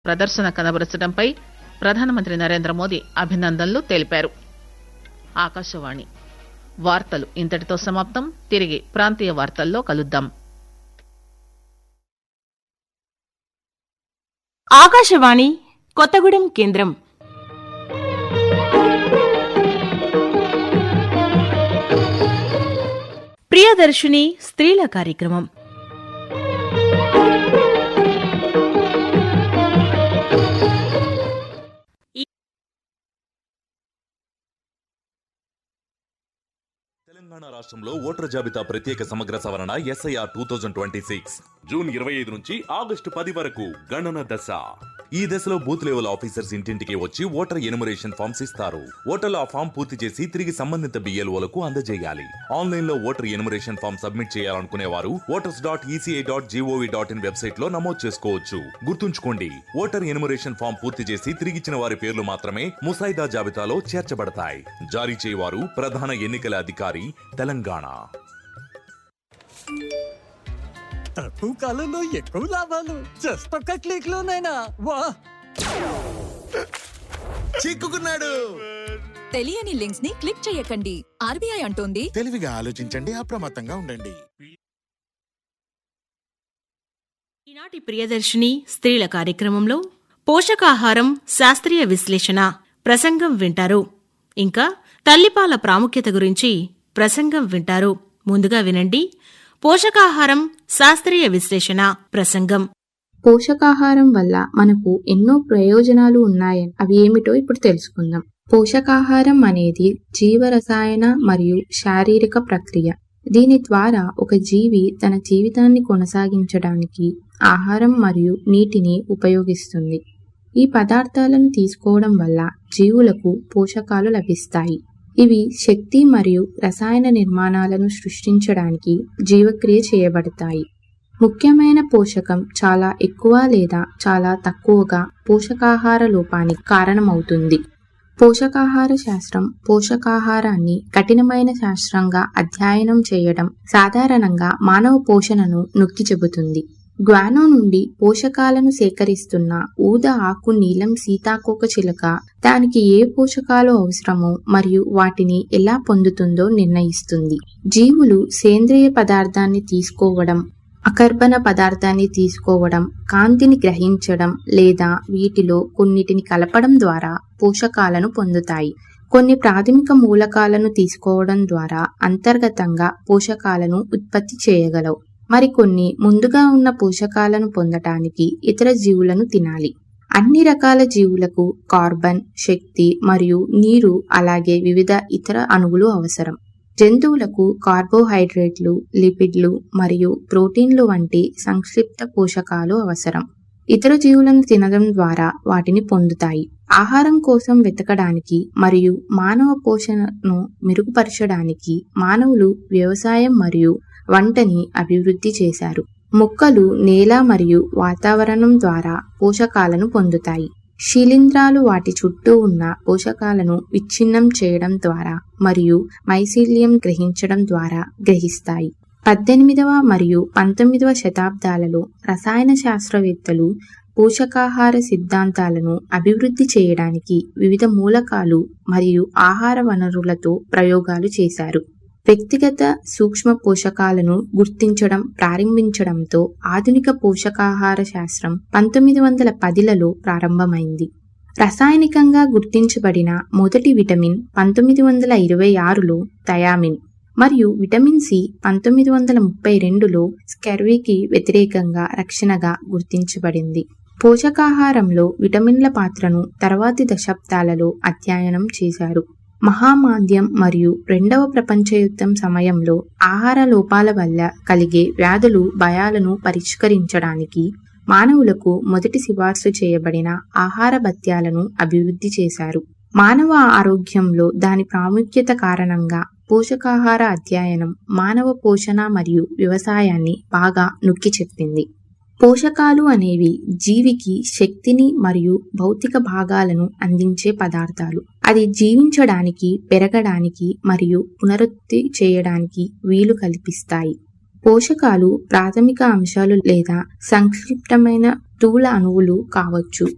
ప్రదర్శన కనబరచడంపై ప్రధానమంత్రి నరేంద్ర మోదీ అభినందనలు తెలిపారు ఆకాశవాణి వార్తలు ఇంతటితో సమాప్తం తిరిగి ప్రాంతీయ వార్తల్లో కలుద్దాం ఆకాశవాణి కొత్తగూడెం కేంద్రం ప్రియదర్శిని స్త్రీల కార్యక్రమం తెలంగాణ రాష్ట్రంలో ఓటర్ జాబితా ప్రత్యేక సమగ్ర సవరణ SIR two thousand twenty six June ఇరవై ఐదు నుంచి ఆగస్టు పది వరకు గణన దశ ఈ దశలో బూత్ లెవెల్ ఆఫీసర్స్ ఇంటింటికి వచ్చి ఓటర్ ఎనుమరేషన్ ఫామ్స్ ఇస్తారు ఓటర్లు ఆ ఫామ్ పూర్తి చేసి తిరిగి సంబంధిత బిఎల్ఓలకు అందజేయాలి ఆన్లైన్ లో ఓటర్ ఎనుమరేషన్ ఫామ్ సబ్మిట్ చేయాలనుకునే వారు voters dot ECI dot GOV dot in website లో నమోదు చేసుకోవచ్చు గుర్తుంచుకోండి ఓటర్ ఎనుమరేషన్ ఫామ్ పూర్తి చేసి తిరిగిచ్చిన వారి పేర్లు మాత్రమే ముసాయిదా జాబితాలో చేర్చబడతాయి జారీ చేయవారు ప్రధాన ఎన్నికల అధికారి తెలంగాణ తక్కువ కాలంలో ఎక్కువ లాభాలు జస్ట్ ఒక్క క్లిక్ లోనైనా వా చిక్కుకున్నాడు తెలియని లింక్స్ ని క్లిక్ చేయకండి ఆర్బీఐ అంటోంది తెలివిగా ఆలోచించండి అప్రమత్తంగా ఉండండి ఈనాటి ప్రియదర్శిని స్త్రీల కార్యక్రమంలో పోషకాహారం శాస్త్రీయ విశ్లేషణ ప్రసంగం వింటారు ఇంకా తల్లిపాల ప్రాముఖ్యత గురించి ప్రసంగం వింటారు ముందుగా వినండి పోషకాహారం శాస్త్రీయ విశ్లేషణ ప్రసంగం పోషకాహారం వల్ల మనకు ఎన్నో ప్రయోజనాలు ఉన్నాయని అవి ఏమిటో ఇప్పుడు తెలుసుకుందాం పోషకాహారం అనేది జీవరసాయన మరియు శారీరక ప్రక్రియ దీని ద్వారా ఒక జీవి తన జీవితాన్ని కొనసాగించడానికి ఆహారం మరియు నీటిని ఉపయోగిస్తుంది ఈ పదార్థాలను తీసుకోవడం వల్ల జీవులకు పోషకాలు లభిస్తాయి ఇవి శక్తి మరియు రసాయన నిర్మాణాలను సృష్టించడానికి జీవక్రియ చేయబడతాయి ముఖ్యమైన పోషకం చాలా ఎక్కువ లేదా చాలా తక్కువగా పోషకాహార లోపానికి కారణమవుతుంది పోషకాహార శాస్త్రం పోషకాహారాన్ని కఠినమైన శాస్త్రంగా అధ్యయనం చేయడం సాధారణంగా మానవ పోషణను నొక్కి చెబుతుంది గ్వానో నుండి పోషకాలను సేకరిస్తున్న ఊద ఆకు నీలం సీతాకోక చిలుక దానికి ఏ పోషకాలు అవసరమో మరియు వాటిని ఎలా పొందుతుందో నిర్ణయిస్తుంది జీవులు సేంద్రియ పదార్థాన్ని తీసుకోవడం అకర్బన పదార్థాన్ని తీసుకోవడం కాంతిని గ్రహించడం లేదా వీటిలో కొన్నిటిని కలపడం ద్వారా పోషకాలను పొందుతాయి కొన్ని ప్రాథమిక మూలకాలను తీసుకోవడం ద్వారా అంతర్గతంగా పోషకాలను ఉత్పత్తి చేయగలవు మరికొన్ని ముందుగా ఉన్న పోషకాలను పొందటానికి ఇతర జీవులను తినాలి అన్ని రకాల జీవులకు కార్బన్ శక్తి మరియు నీరు అలాగే వివిధ ఇతర అణువులు అవసరం జంతువులకు కార్బోహైడ్రేట్లు లిపిడ్లు మరియు ప్రోటీన్లు వంటి సంక్షిప్త పోషకాలు అవసరం ఇతర జీవులను తినడం ద్వారా వాటిని పొందుతాయి ఆహారం కోసం వెతకడానికి మరియు మానవ పోషణను మెరుగుపరచడానికి మానవులు వ్యవసాయం మరియు వంటని అభివృద్ధి చేశారు మొక్కలు నేల మరియు వాతావరణం ద్వారా పోషకాలను పొందుతాయి శిలీంధ్రాలు వాటి చుట్టూ ఉన్న పోషకాలను విచ్ఛిన్నం చేయడం ద్వారా మరియు మైసీలియం గ్రహించడం ద్వారా గ్రహిస్తాయి పద్దెనిమిదవ మరియు పంతొమ్మిదవ శతాబ్దాలలో రసాయన శాస్త్రవేత్తలు పోషకాహార సిద్ధాంతాలను అభివృద్ధి చేయడానికి వివిధ మూలకాలు మరియు ఆహార వనరులతో ప్రయోగాలు చేశారు వ్యక్తిగత సూక్ష్మ పోషకాలను గుర్తించడం ప్రారంభించడంతో ఆధునిక పోషకాహార శాస్త్రం పంతొమ్మిది వందల పదిలలో ప్రారంభమైంది రసాయనికంగా గుర్తించబడిన మొదటి విటమిన్ పంతొమ్మిది వందల ఇరవై ఆరులో థయామిన్ మరియు విటమిన్ సి పంతొమ్మిది వందల ముప్పై రెండులో స్కెర్వీకి వ్యతిరేకంగా రక్షణగా గుర్తించబడింది పోషకాహారంలో విటమిన్ల పాత్రను తర్వాతి దశాబ్దాలలో అధ్యయనం చేశారు మహామాంద్యం మరియు రెండవ ప్రపంచ యుద్ధం సమయంలో ఆహార లోపాల వల్ల కలిగే వ్యాధులు భయాలను పరిష్కరించడానికి మానవులకు మొదటి సిఫార్సు చేయబడిన ఆహార భత్యాలను అభివృద్ధి చేశారు మానవ ఆరోగ్యంలో దాని ప్రాముఖ్యత కారణంగా పోషకాహార అధ్యయనం మానవ పోషణ మరియు వ్యవసాయాన్ని బాగా నొక్కి చెప్పింది పోషకాలు అనేవి జీవికి శక్తిని మరియు భౌతిక భాగాలను అందించే పదార్థాలు అది జీవించడానికి పెరగడానికి మరియు పునరుత్తి చేయడానికి వీలు కల్పిస్తాయి పోషకాలు ప్రాథమిక అంశాలు లేదా సంక్షిప్తమైన స్థూల అణువులు కావచ్చు